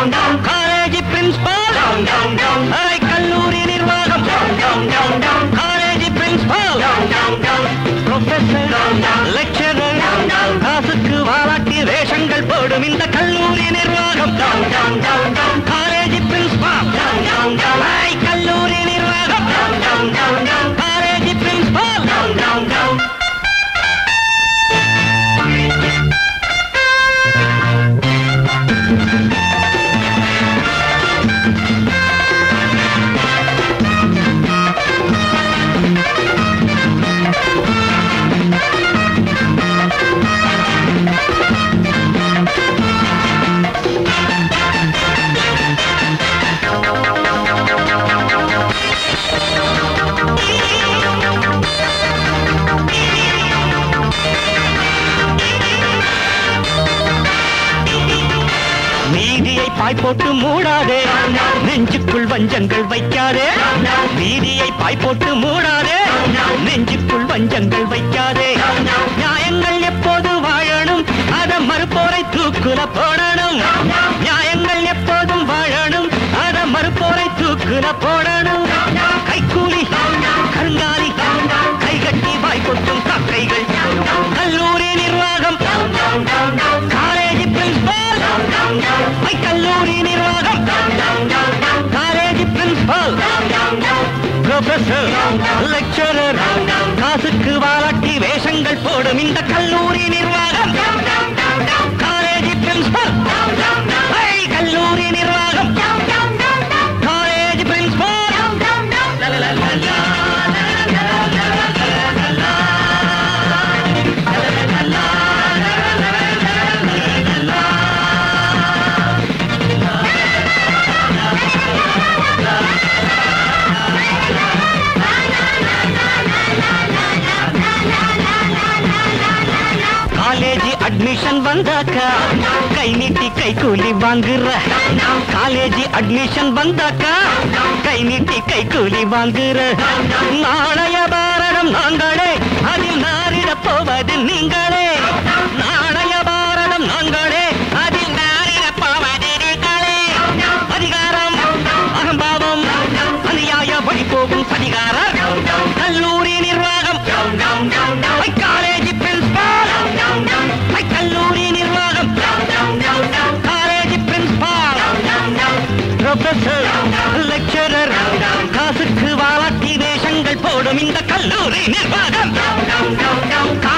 college principal அரை கல்லூரி நிர்வாகம் காலேஜ் பிரின்ஸ்பால் ப்ரொஃபசர் லெக்சரர் காசுக்கு வாலாட்டி வேஷங்கள் போடும் இந்த கல்லூரி நிர்வாகம் காலேஜ் பிரின்ஸ்பால் அரை கல்லூரி நிர்வாகம் காலேஜ் பிரின்ஸ்பால் நீதியை பாய் போட்டு மூடாதே நெஞ்சுக்குள் வஞ்சங்கள் வைக்காதே நீதியை பாய் போட்டு மூடாதே நெஞ்சுக்குள் வஞ்சங்கள் வைக்காதே நியாயங்கள் எப்போது வாழணும் அத மறுப்போரை தூக்குல போடணும் நியாயங்கள் எப்போதும் வாழணும் அத மறுப்போரை தூக்குல போடணும் கைக்கூலி கருங்காலி கைகட்டி வாய் கொட்டும் காக்கைகள் கல்லூரி நிர்வாகம் காலேஜ் பிரின்ஸ்பால் ஐ கல்லூரி நிர்வாகம் காலேஜ் பிரின்ஸ்பால் ப்ரொஃபசர் லெக்சரர் காசுக்கு வாலாட்டி வேஷங்கள் போடும் இந்த கல்லூரி நிர்வாகம் காலேஜ் பிரின்ஸ்பால் ஐ கல்லூரி நிர்வாகம் காலேஜ் பிரின்ஸ்பால் காலேஜ் அட்மிஷன் வந்தாக்கா கை நீட்டி கை கூலி வாங்குற காலேஜ் அட்மிஷன் வந்தாக்கா கை நீட்டி கை கூலி வாங்குற நாளைய பாரதம் நாங்களே அதில் நாரிட போவது நீங்களே நாளைய பாரதம் நாங்களே அதில் நாரிட போவது நீங்களே அதிகாரம் அகம்பாவம் அநியாய வழி போகும் சதிகாரர் கல்லூரி நிர்வாகம் ஐ காலேஜ் பிரின்ஸ்பால் ஐ கல்லூரி நிர்வாகம் காலேஜ் பிரின்ஸ்பால் ப்ரொஃபசர் லெக்சரர் காசுக்கு வாலாட்டி வேஷங்கள் போடும் இந்த கல்லூரி நிர்வாகம்